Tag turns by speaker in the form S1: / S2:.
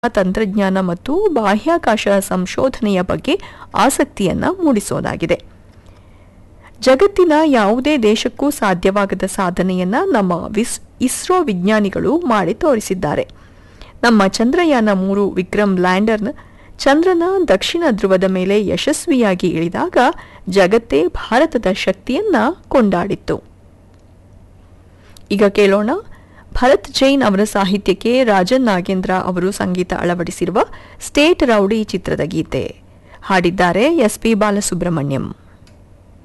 S1: ತಂತ್ರಜ್ಞಾನ ಮತ್ತು ಬಾಹ್ಯಾಕಾಶ ಸಂಶೋಧನೆಯ ಬಗ್ಗೆ ಆಸಕ್ತಿಯನ್ನ ಮೂಡಿಸೋದಾಗಿದೆ ಜಗತ್ತಿನ ಯಾವುದೇ ದೇಶಕ್ಕೂ ಸಾಧ್ಯವಾಗದ ಸಾಧನೆಯನ್ನ ನಮ್ಮ ವಿಸ್ ಇಸ್ರೋ ವಿಜ್ಞಾನಿಗಳು ಮಾಡಿ ತೋರಿಸಿದ್ದಾರೆ ನಮ್ಮ ಚಂದ್ರಯಾನ ಮೂರು ವಿಕ್ರಮ್ ಲ್ಯಾಂಡರ್ನ ಚಂದ್ರನ ದಕ್ಷಿಣ ಧ್ರುವದ ಮೇಲೆ ಯಶಸ್ವಿಯಾಗಿ ಇಳಿದಾಗ ಜಗತ್ತೇ ಭಾರತದ ಶಕ್ತಿಯನ್ನ ಕೊಂಡಾಡಿತ್ತು ಈಗ ಕೇಳೋಣ ಭರತ್ ಜೈನ್ ಅವರ ಸಾಹಿತ್ಯಕ್ಕೆ ರಾಜನ್ ನಾಗೇಂದ್ರ ಅವರು ಸಂಗೀತ ಅಳವಡಿಸಿರುವ ಸ್ಟೇಟ್ ರೌಡಿ ಚಿತ್ರದ ಗೀತೆ ಹಾಡಿದ್ದಾರೆ ಎಸ್ ಪಿ ಬಾಲಸುಬ್ರಹ್ಮಣ್ಯಂ